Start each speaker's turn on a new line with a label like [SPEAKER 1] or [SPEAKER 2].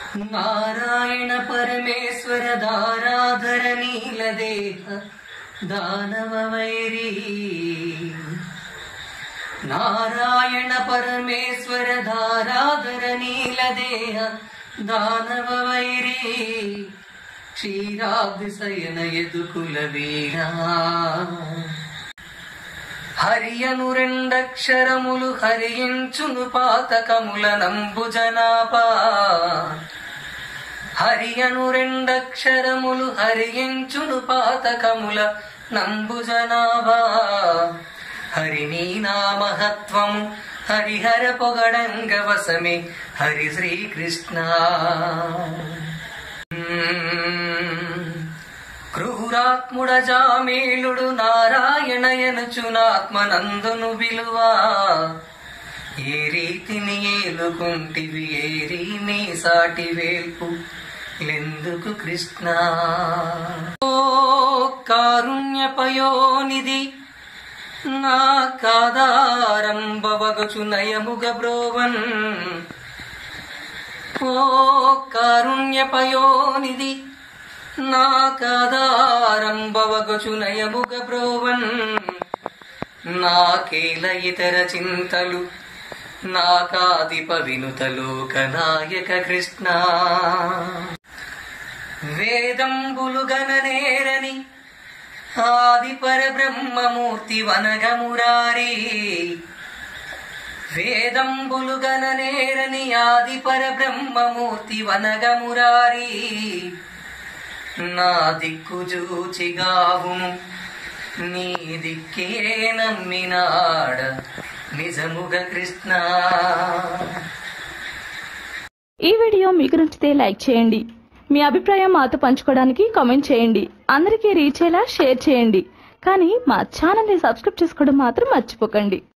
[SPEAKER 1] నారాయణ పరమేశ్వర దారాధర నీలదేహ దానవ వైరీ నారాయణ పరమేశ్వర ధారాధర నీలదేహ దానవ వైరీ క్షీరాబ్ది శయన ఎదుకుల వీరా హరియను రెండక్షరములు హరించును పాతకముల నంబు జనాపా హరియను రెండక్షరములు హరించును పాతకముల నంబు జనాభా హరినీ నామహత్వము హరిహర పొగడంగ వసమే హరి శ్రీకృష్ణ క్రూరాత్ముడ జామేలుడు నారాయణయనుచునాత్మనందును విలువా ఏ రీతిని ఏలుకుంటివి ఏరి నీ సాటి వేల్పు లెందుకు కృష్ణ ఓ కారుణ్యపయోనిధి నా కాదారంభవగచు నయముగ బ్రోవన్ ఓ కారుణ్యపయోనిధి నా కాదారంభవగచు నయముగ బ్రోవన్ నాకేల ఇతర చింతలు నాకాదిప వినుతలోక నాయక కృష్ణ వేదంబులు గణనేరని ఆది పరబ్రహ్మమూర్తి వనగమురారి వేదంబులు గణనేరని ఆది పరబ్రహ్మమూర్తి వనగమురారి నా దిక్కు జూచిగావుము నీ దిక్కే నమ్మినాడ నిజముగ కృష్ణ
[SPEAKER 2] ఈ వీడియో మీకు నచ్చితే లైక్ చేయండి మీ అభిప్రాయం మాతో పంచుకోవడానికి కామెంట్ చేయండి అందరికీ రీచ్ అయ్యేలా షేర్ చేయండి కానీ మా ఛానల్ని సబ్స్క్రైబ్ చేసుకోవడం మాత్రం మర్చిపోకండి